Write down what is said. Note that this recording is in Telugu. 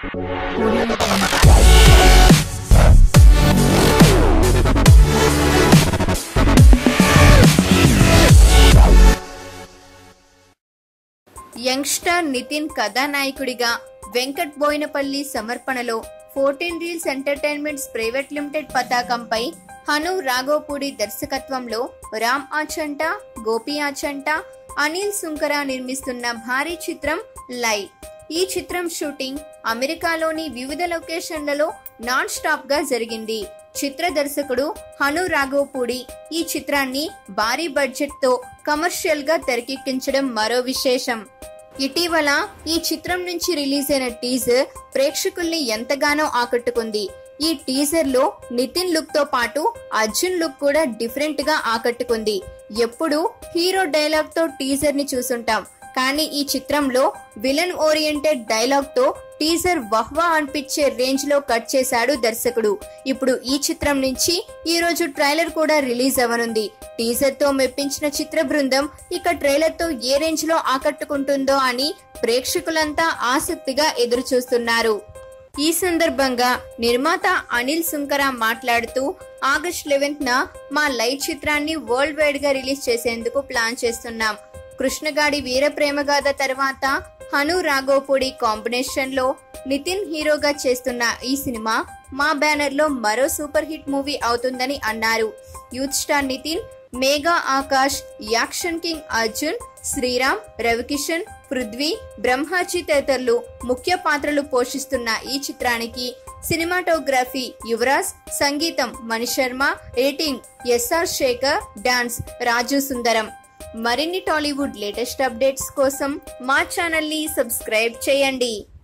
యంగ్స్టర్ నితిన్ కథానాయకుడిగా వెంకట్ బోయినపల్లి సమర్పణలో fourteen reels entertainments private limited పతాకంపై హను రాఘోపూడి దర్శకత్వంలో రామ్ ఆచంట గోపి ఆచంట అనిల్ సుంకర నిర్మిస్తున్న భారీ చిత్రం లై ఈ చిత్రం షూటింగ్ అమెరికాలోని వివిధ లొకేషన్లలో నాన్ స్టాప్ గా జరిగింది చిత్ర దర్శకుడు హను రాఘోపూడి ఈ చిత్రాన్ని భారీ బడ్జెట్ తో కమర్షియల్ గా తెరకెక్కించడం మరో విశేషం ఇటీవల ఈ చిత్రం నుంచి రిలీజ్ అయిన టీజర్ ప్రేక్షకుల్ని ఎంతగానో ఆకట్టుకుంది ఈ టీజర్ లో నితిన్ లుక్ తో పాటు అర్జున్ లుక్ కూడా డిఫరెంట్ గా ఆకట్టుకుంది ఎప్పుడు హీరో డైలాగ్ తో టీజర్ ని చూసుంటాం కానీ ఈ చిత్రంలో విలన్ ఓరియంటెడ్ డైలాగ్ తో టీజర్ వహ్వా అనిపించే రేంజ్ లో కట్ చేశాడు దర్శకుడు ఇప్పుడు ఈ చిత్రం నుంచి ఈ రోజు ట్రైలర్ కూడా రిలీజ్ అవనుంది టీజర్ తో మెప్పించిన చిత్ర బృందం ఇక ట్రైలర్ తో ఏ రేంజ్ లో ఆకట్టుకుంటుందో అని ప్రేక్షకులంతా ఆసక్తిగా ఎదురు చూస్తున్నారు ఈ సందర్భంగా నిర్మాత అనిల్ సుంకర మాట్లాడుతూ ఆగస్ట్ లెవెన్త్ న మా లైవ్ చిత్రాన్ని వరల్డ్ వైడ్ గా రిలీజ్ చేసేందుకు ప్లాన్ చేస్తున్నాం కృష్ణగాడి వీర ప్రేమగాథ తర్వాత హను రాఘోపూడి కాంబినేషన్ లో నితిన్ హీరోగా చేస్తున్న ఈ సినిమా మా బ్యానర్ లో మరో సూపర్ హిట్ మూవీ అవుతుందని అన్నారు youth star Nithin Megha Akash action king Arjun Sriram Ravikishan Prithvi Brahmaji తదితరులు ముఖ్య పాత్రలు పోషిస్తున్న ఈ చిత్రానికి సినిమాటోగ్రఫీ యువరాజ్ సంగీతం Manisharma editing SR Shekhar dance Raju Sundaram మరిన్ని టాలీవుడ్ లేటెస్ట్ అప్డేట్స్ కోసం మా ఛానల్ ని సబ్స్క్రైబ్ చేయండి